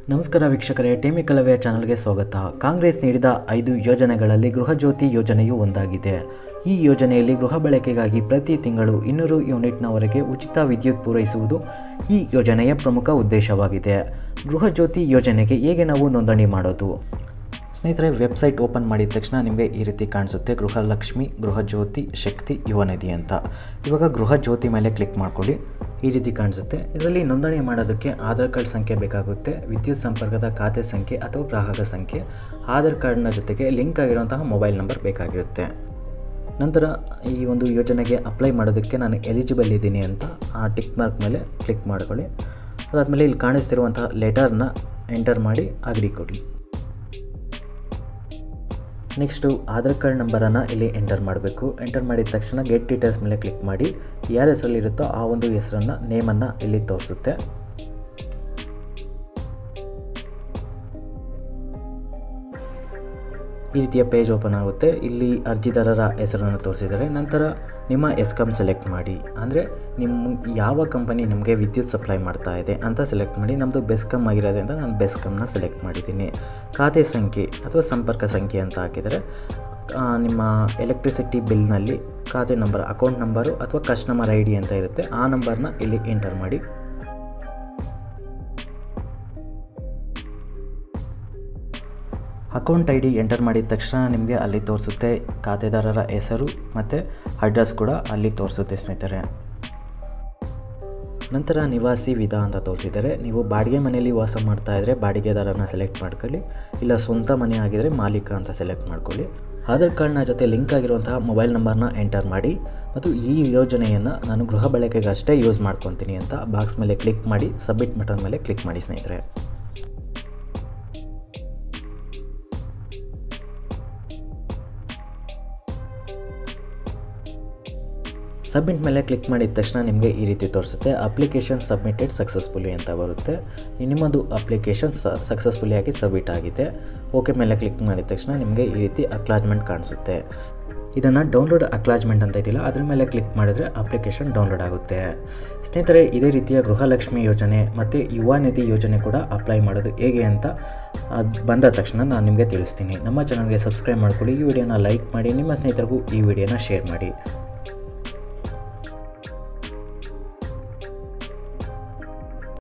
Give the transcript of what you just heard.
ನಮಸ್ಕಾರ ವೀಕ್ಷಕರೇ ಟೇಮಿ ಕಲವೆಯ ಚಾನಲ್ಗೆ ಸ್ವಾಗತ ಕಾಂಗ್ರೆಸ್ ನೀಡಿದ ಐದು ಯೋಜನೆಗಳಲ್ಲಿ ಗೃಹ ಜ್ಯೋತಿ ಯೋಜನೆಯು ಒಂದಾಗಿದೆ ಈ ಯೋಜನೆಯಲ್ಲಿ ಗೃಹ ಬಳಕೆಗಾಗಿ ಪ್ರತಿ ತಿಂಗಳು ಇನ್ನೂರು ಯೂನಿಟ್ನವರೆಗೆ ಉಚಿತ ವಿದ್ಯುತ್ ಪೂರೈಸುವುದು ಈ ಯೋಜನೆಯ ಪ್ರಮುಖ ಉದ್ದೇಶವಾಗಿದೆ ಗೃಹ ಜ್ಯೋತಿ ಯೋಜನೆಗೆ ಹೇಗೆ ನಾವು ನೋಂದಣಿ ಮಾಡೋದು ಸ್ನೇಹಿತರೆ ವೆಬ್ಸೈಟ್ ಓಪನ್ ಮಾಡಿದ ತಕ್ಷಣ ನಿಮಗೆ ಈ ರೀತಿ ಕಾಣಿಸುತ್ತೆ ಗೃಹಲಕ್ಷ್ಮಿ ಗೃಹಜ್ಯೋತಿ ಶಕ್ತಿ ಯುವನಿಧಿ ಅಂತ ಇವಾಗ ಗೃಹ ಜ್ಯೋತಿ ಮೇಲೆ ಕ್ಲಿಕ್ ಮಾಡ್ಕೊಳ್ಳಿ ಈ ರೀತಿ ಕಾಣಿಸುತ್ತೆ ಇದರಲ್ಲಿ ನೋಂದಣಿ ಮಾಡೋದಕ್ಕೆ ಆಧಾರ್ ಕಾರ್ಡ್ ಸಂಖ್ಯೆ ಬೇಕಾಗುತ್ತೆ ವಿದ್ಯುತ್ ಸಂಪರ್ಕದ ಖಾತೆ ಸಂಖ್ಯೆ ಅಥವಾ ಗ್ರಾಹಕ ಸಂಖ್ಯೆ ಆಧಾರ್ ಕಾರ್ಡ್ನ ಜೊತೆಗೆ ಲಿಂಕ್ ಆಗಿರುವಂತಹ ಮೊಬೈಲ್ ನಂಬರ್ ಬೇಕಾಗಿರುತ್ತೆ ನಂತರ ಈ ಒಂದು ಯೋಜನೆಗೆ ಅಪ್ಲೈ ಮಾಡೋದಕ್ಕೆ ನಾನು ಎಲಿಜಿಬಲ್ ಇದ್ದೀನಿ ಅಂತ ಆ ಟಿಕ್ ಮಾರ್ಕ್ ಮೇಲೆ ಕ್ಲಿಕ್ ಮಾಡ್ಕೊಳ್ಳಿ ಅದಾದಮೇಲೆ ಇಲ್ಲಿ ಕಾಣಿಸ್ತಿರುವಂತಹ ಲೆಟರ್ನ ಎಂಟರ್ ಮಾಡಿ ಅಗ್ರಿ ಕೊಡಿ ನೆಕ್ಸ್ಟು ಆಧಾರ್ ಕಾರ್ಡ್ ನಂಬರನ್ನು ಇಲ್ಲಿ ಎಂಟರ್ ಮಾಡಬೇಕು ಎಂಟರ್ ಮಾಡಿದ ತಕ್ಷಣ ಗೆಟ್ ಡೀಟೇಲ್ಸ್ ಮೇಲೆ ಕ್ಲಿಕ್ ಮಾಡಿ ಯಾರ ಹೆಸರಲ್ಲಿರುತ್ತೋ ಆ ಒಂದು ಹೆಸರನ್ನು ನೇಮನ್ನು ಇಲ್ಲಿ ತೋರಿಸುತ್ತೆ ಈ ರೀತಿಯ ಪೇಜ್ ಓಪನ್ ಆಗುತ್ತೆ ಇಲ್ಲಿ ಅರ್ಜಿದಾರರ ಹೆಸರನ್ನು ತೋರಿಸಿದ್ದಾರೆ ನಂತರ ನಿಮ್ಮ ಎಸ್ಕಮ್ ಸೆಲೆಕ್ಟ್ ಮಾಡಿ ಅಂದರೆ ನಿಮ್ಮ ಯಾವ ಕಂಪನಿ ನಿಮಗೆ ವಿದ್ಯುತ್ ಸಪ್ಲೈ ಮಾಡ್ತಾ ಇದೆ ಅಂತ ಸೆಲೆಕ್ಟ್ ಮಾಡಿ ನಮ್ಮದು ಬೆಸ್ಕಮ್ ಆಗಿರೋದ್ರಿಂದ ನಾನು ಬೆಸ್ಕಮ್ನ ಸೆಲೆಕ್ಟ್ ಮಾಡಿದ್ದೀನಿ ಖಾತೆ ಸಂಖ್ಯೆ ಅಥವಾ ಸಂಪರ್ಕ ಸಂಖ್ಯೆ ಅಂತ ಹಾಕಿದರೆ ಆ, ನಿಮ್ಮ ಎಲೆಕ್ಟ್ರಿಸಿಟಿ ಬಿಲ್ನಲ್ಲಿ ಖಾತೆ ನಂಬರ್ ಅಕೌಂಟ್ ನಂಬರು ಅಥವಾ ಕಸ್ಟಮರ್ ಐ ಡಿ ಅಂತ ಇರುತ್ತೆ ಆ ನಂಬರ್ನ ಇಲ್ಲಿ ಎಂಟರ್ ಮಾಡಿ ಅಕೌಂಟ್ ಐ ಡಿ ಎಂಟರ್ ಮಾಡಿದ ತಕ್ಷಣ ನಿಮಗೆ ಅಲ್ಲಿ ತೋರಿಸುತ್ತೆ ಖಾತೆದಾರರ ಹೆಸರು ಮತ್ತು ಅಡ್ರೆಸ್ ಕೂಡ ಅಲ್ಲಿ ತೋರಿಸುತ್ತೆ ಸ್ನೇಹಿತರೆ ನಂತರ ನಿವಾಸಿ ವಿಧ ಅಂತ ತೋರಿಸಿದ್ದಾರೆ ನೀವು ಬಾಡಿಗೆ ಮನೆಯಲ್ಲಿ ವಾಸ ಮಾಡ್ತಾ ಇದ್ದರೆ ಬಾಡಿಗೆದಾರನ ಸೆಲೆಕ್ಟ್ ಮಾಡ್ಕೊಳ್ಳಿ ಇಲ್ಲ ಸ್ವಂತ ಮನೆ ಆಗಿದರೆ ಮಾಲೀಕ ಅಂತ ಸೆಲೆಕ್ಟ್ ಮಾಡ್ಕೊಳ್ಳಿ ಆಧಾರ್ ಕಾರ್ಡ್ನ ಜೊತೆ ಲಿಂಕ್ ಆಗಿರುವಂತಹ ಮೊಬೈಲ್ ನಂಬರ್ನ ಎಂಟರ್ ಮಾಡಿ ಮತ್ತು ಈ ಯೋಜನೆಯನ್ನು ನಾನು ಗೃಹ ಬಳಕೆಗಷ್ಟೇ ಯೂಸ್ ಮಾಡ್ಕೊತೀನಿ ಅಂತ ಬಾಕ್ಸ್ ಮೇಲೆ ಕ್ಲಿಕ್ ಮಾಡಿ ಸಬ್ಮಿಟ್ ಬಟನ್ ಮೇಲೆ ಕ್ಲಿಕ್ ಮಾಡಿ ಸ್ನೇಹಿತರೆ ಸಬ್ಮಿಟ್ ಮೇಲೆ ಕ್ಲಿಕ್ ಮಾಡಿದ ತಕ್ಷಣ ನಿಮಗೆ ಈ ರೀತಿ ತೋರಿಸುತ್ತೆ ಅಪ್ಲಿಕೇಶನ್ ಸಬ್ಮಿಟೆಡ್ ಸಕ್ಸಸ್ಫುಲಿ ಅಂತ ಬರುತ್ತೆ ಈ ನಿಮ್ಮದು ಅಪ್ಲಿಕೇಶನ್ ಸಕ್ಸಸ್ಫುಲಿ ಆಗಿ ಸಬ್ಮಿಟ್ ಆಗಿದೆ ಓಕೆ ಮೇಲೆ ಕ್ಲಿಕ್ ಮಾಡಿದ ತಕ್ಷಣ ನಿಮಗೆ ಈ ರೀತಿ ಅಕ್ಲಾಜ್ಮೆಂಟ್ ಕಾಣಿಸುತ್ತೆ ಇದನ್ನು ಡೌನ್ಲೋಡ್ ಅಕ್ಲಾಜ್ಮೆಂಟ್ ಅಂತ ಇದೆಯಲ್ಲ ಅದ್ರ ಮೇಲೆ ಕ್ಲಿಕ್ ಮಾಡಿದ್ರೆ ಅಪ್ಲಿಕೇಶನ್ ಡೌನ್ಲೋಡ್ ಆಗುತ್ತೆ ಸ್ನೇಹಿತರೆ ಇದೇ ರೀತಿಯ ಗೃಹಲಕ್ಷ್ಮಿ ಯೋಜನೆ ಮತ್ತು ಯುವ ನಿಧಿ ಯೋಜನೆ ಕೂಡ ಅಪ್ಲೈ ಮಾಡೋದು ಹೇಗೆ ಅಂತ ಅದು ಬಂದ ತಕ್ಷಣ ನಾನು ನಿಮಗೆ ತಿಳಿಸ್ತೀನಿ ನಮ್ಮ ಚಾನಲ್ಗೆ ಸಬ್ಸ್ಕ್ರೈಬ್ ಮಾಡ್ಕೊಳ್ಳಿ ಈ ವಿಡಿಯೋನ ಲೈಕ್ ಮಾಡಿ ನಿಮ್ಮ ಸ್ನೇಹಿತರಿಗೂ ಈ ವಿಡಿಯೋನ ಶೇರ್ ಮಾಡಿ